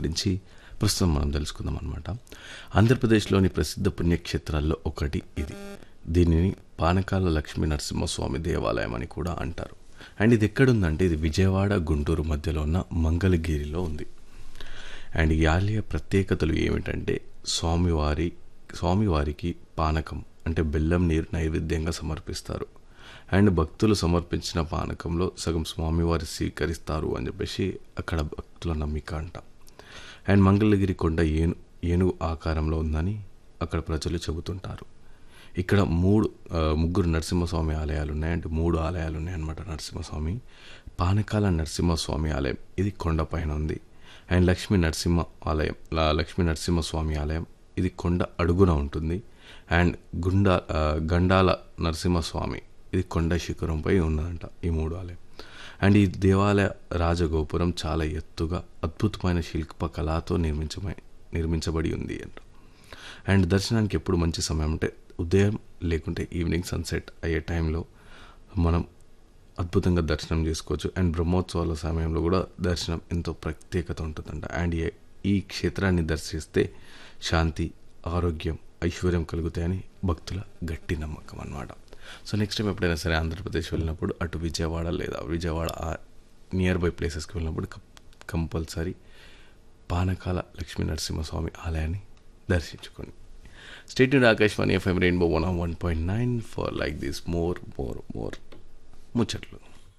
గురించి ప్రస్తుతం మనం తెలుసుకుందాం అనమాట ఆంధ్రప్రదేశ్లోని ప్రసిద్ధ పుణ్యక్షేత్రాల్లో ఒకటి ఇది దీనిని పానకాల లక్ష్మీ నరసింహస్వామి దేవాలయం అని కూడా అంటారు అండ్ ఇది ఎక్కడుందంటే ఇది విజయవాడ గుంటూరు మధ్యలో ఉన్న మంగళగిరిలో ఉంది అండ్ ఈ ఆలయ ప్రత్యేకతలు ఏమిటంటే స్వామివారి స్వామివారికి పానకం అంటే బెల్లం నీరు నైవేద్యంగా సమర్పిస్తారు అండ్ భక్తులు సమర్పించిన పానకంలో సగం స్వామివారి స్వీకరిస్తారు అని చెప్పేసి అక్కడ భక్తుల నమ్మిక అంట అండ్ మంగళగిరి కొండ ఏను ఏనుగు ఆకారంలో ఉందని అక్కడ ప్రజలు చెబుతుంటారు ఇక్కడ మూడు ఆ, ముగ్గురు నరసింహస్వామి ఆలయాలు ఉన్నాయి అంటే మూడు ఆలయాలు ఉన్నాయి అన్నమాట నరసింహస్వామి పానకాల నరసింహస్వామి ఆలయం ఇది కొండపైన ఉంది అండ్ లక్ష్మీ నరసింహ ఆలయం లా- లక్ష్మీ నరసింహస్వామి ఆలయం ఇది కొండ అడుగున ఉంటుంది అండ్ గుండా ఆ, గండాల నరసింహస్వామి ఇది కొండ శిఖరంపై ఉన్నదంట ఈ మూడు ఆలయం అండ్ ఈ దేవాలయ రాజగోపురం చాలా ఎత్తుగా అద్భుతమైన శిల్పకళతో నిర్మించబై నిర్మించబడి ఉంది అంట అండ్ దర్శనానికి ఎప్పుడు మంచి సమయం అంటే ఉదయం లేకుంటే ఈవినింగ్ సన్సెట్ అయ్యే టైంలో మనం అద్భుతంగా దర్శనం చేసుకోవచ్చు అండ్ బ్రహ్మోత్సవాల సమయంలో కూడా దర్శనం ఎంతో ప్రత్యేకత ఉంటుందంట అండ్ ఈ- ఈ క్షేత్రాన్ని దర్శిస్తే శాంతి ఆరోగ్యం ఐశ్వర్యం కలుగుతాయని భక్తుల గట్టి నమ్మకం అన్నమాట సో నెక్స్ట్ టైం ఎప్పుడైనా సరే ఆంధ్రప్రదేశ్ వెళ్ళినప్పుడు అటు విజయవాడ లేదా విజయవాడ నియర్ బై ప్లేసెస్కి వెళ్ళినప్పుడు కంపల్సరీ పానకాల లక్ష్మీ నరసింహస్వామి ఆలయాన్ని దర్శించుకోండి స్టేట్ నుండి ఆకాశవాణి FM rainbow one one point nine for like this more more more ముచ్చట్లు